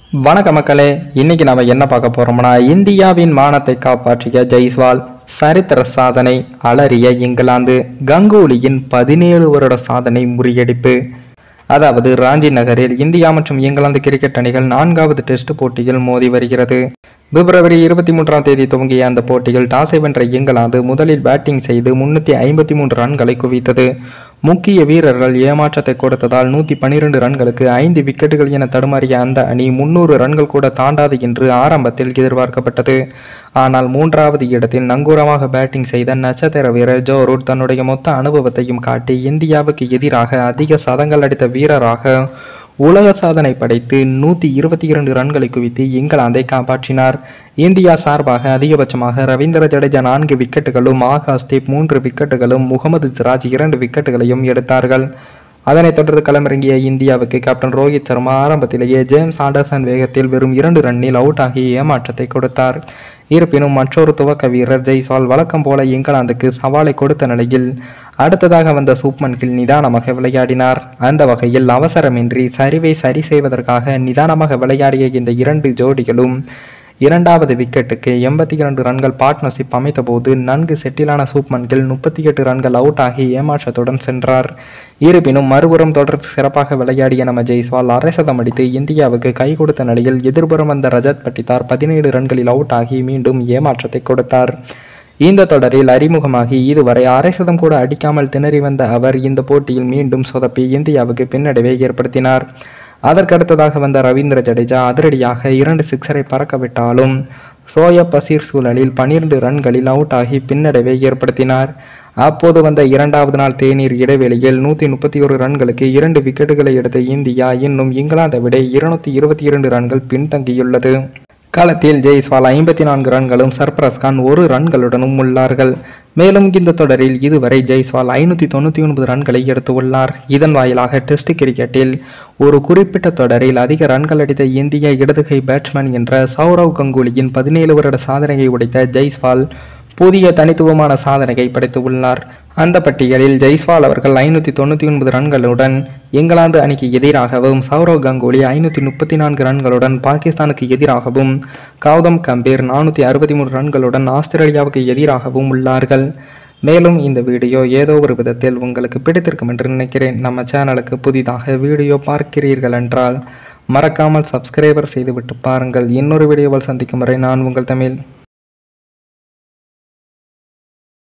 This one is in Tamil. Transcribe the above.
வணக்க மக்களே இன்னைக்கு நாம என்ன பார்க்க போறோம்னா இந்தியாவின் மானத்தை காப்பாற்றிய ஜெய்ஸ்வால் சரித்திர சாதனை அலறிய இங்கிலாந்து கங்குலியின் பதினேழு வருட சாதனை முறியடிப்பு அதாவது ராஞ்சி நகரில் இந்தியா மற்றும் இங்கிலாந்து கிரிக்கெட் அணிகள் நான்காவது டெஸ்ட் போட்டியில் மோதி வருகிறது பிப்ரவரி இருபத்தி மூன்றாம் தேதி துவங்கிய அந்த போட்டியில் டாஸை வென்ற இங்கிலாந்து முதலில் பேட்டிங் செய்து முன்னூற்றி ஐம்பத்தி மூன்று ரன்களை குவித்தது முக்கிய வீரர்கள் ஏமாற்றத்தை கொடுத்ததால் நூற்றி பன்னிரண்டு ரன்களுக்கு ஐந்து விக்கெட்டுகள் என தடுமாறிய அந்த அணி முன்னூறு ரன்கள் கூட தாண்டாது என்று ஆரம்பத்தில் எதிர்பார்க்கப்பட்டது ஆனால் மூன்றாவது இடத்தில் நங்கூரமாக பேட்டிங் செய்த நட்சத்திர வீரர் ஜோ ரூட் தன்னுடைய மொத்த அனுபவத்தையும் காட்டி இந்தியாவுக்கு எதிராக அதிக சதங்கள் அடித்த வீரராக உலக சாதனை படைத்து நூற்றி இருபத்தி இரண்டு ரன்களை குவித்து இங்கிலாந்தை காப்பாற்றினார் இந்தியா சார்பாக அதிகபட்சமாக ரவீந்திர ஜடேஜா நான்கு விக்கெட்டுகளும் ஆகாஷ்தீப் மூன்று விக்கெட்டுகளும் முகமது சிராஜ் இரண்டு விக்கெட்டுகளையும் எடுத்தார்கள் அதனைத் தொடர்ந்து களமிறங்கிய இந்தியாவுக்கு கேப்டன் ரோஹித் சர்மா ஆரம்பத்திலேயே ஜேம்ஸ் ஆண்டர்சன் வேகத்தில் வெறும் இரண்டு ரன்னில் அவுட் ஆகி ஏமாற்றத்தை கொடுத்தார் இருப்பினும் மற்றொரு துவக்க வீரர் ஜெய்ஸ்வால் வழக்கம் போல இங்கிலாந்துக்கு சவாலை கொடுத்த நிலையில் அடுத்ததாக வந்த சூப்மன் கில் நிதானமாக விளையாடினார் அந்த வகையில் அவசரமின்றி சரிவை சரி செய்வதற்காக நிதானமாக விளையாடிய இந்த இரண்டு ஜோடிகளும் இரண்டாவது விக்கெட்டுக்கு எண்பத்தி இரண்டு ரன்கள் பார்ட்னர்ஷிப் அமைத்தபோது நன்கு செட்டிலான சூப்மன் கில் முப்பத்தி எட்டு ரன்கள் அவுட் ஆகி ஏமாற்றத்துடன் சென்றார் இருப்பினும் மறுபுறம் தொடர்ந்து சிறப்பாக விளையாடிய நம்ம ஜெய்ஸ்வால் அரை சதம் அடித்து இந்தியாவுக்கு கை கொடுத்த நிலையில் எதிர்புறம் வந்த ரஜத் பட்டிதார் பதினேழு ரன்களில் அவுட் ஆகி மீண்டும் ஏமாற்றத்தை கொடுத்தார் இந்த தொடரில் அறிமுகமாகி இதுவரை அரை சதம் கூட அடிக்காமல் திணறி வந்த அவர் இந்த போட்டியில் மீண்டும் சொதப்பி இந்தியாவுக்கு பின்னடைவை ஏற்படுத்தினார் அதற்கடுத்ததாக வந்த ரவீந்திர ஜடேஜா அதிரடியாக இரண்டு சிக்ஸரை பறக்கவிட்டாலும் சோயப் பசீர் சூழலில் பனிரெண்டு ரன்களில் அவுட் ஆகி பின்னடைவை ஏற்படுத்தினார் அப்போது வந்த இரண்டாவது நாள் தேநீர் இடைவெளியில் நூற்றி முப்பத்தி ஒரு ரன்களுக்கு இரண்டு விக்கெட்டுகளை எடுத்த இந்தியா இன்னும் இங்கிலாந்தை விட இருநூத்தி இருபத்தி இரண்டு ரன்கள் பின்தங்கியுள்ளது களத்தில் ஜெய்ஸ்வால் ஐம்பத்தி நான்கு ரன்களும் சர்பரஸ் கான் ஒரு ரன்களுடனும் உள்ளார்கள் மேலும் இந்த தொடரில் இதுவரை ஜெய்ஸ்வால் ஐநூற்றி தொண்ணூற்றி ஒன்பது ரன்களை எடுத்து உள்ளார் இதன் வாயிலாக டெஸ்ட் கிரிக்கெட்டில் ஒரு குறிப்பிட்ட தொடரில் அதிக ரன்கள் அடித்த இந்திய இடதுகை பேட்ஸ்மேன் என்ற சௌரவ் கங்குலியின் பதினேழு வருட சாதனையை உடைத்த ஜெய்ஸ்வால் புதிய தனித்துவமான சாதனையை படைத்து உள்ளார் அந்த பட்டியலில் ஜெய்ஸ்வால் அவர்கள் ஐநூற்றி தொண்ணூற்றி ஒன்பது ரன்களுடன் இங்கிலாந்து அணிக்கு எதிராகவும் சௌரவ் கங்குலி ஐநூற்றி முப்பத்தி நான்கு ரன்களுடன் பாகிஸ்தானுக்கு எதிராகவும் கௌதம் கம்பீர் நானூற்றி அறுபத்தி மூணு ரன்களுடன் ஆஸ்திரேலியாவுக்கு எதிராகவும் உள்ளார்கள் மேலும் இந்த வீடியோ ஏதோ ஒரு விதத்தில் உங்களுக்கு பிடித்திருக்கும் என்று நினைக்கிறேன் நம்ம சேனலுக்கு புதிதாக வீடியோ பார்க்கிறீர்கள் என்றால் மறக்காமல் சப்ஸ்கிரைபர் செய்துவிட்டு பாருங்கள் இன்னொரு வீடியோவில் சந்திக்கும் வரை நான் உங்கள் தமிழ்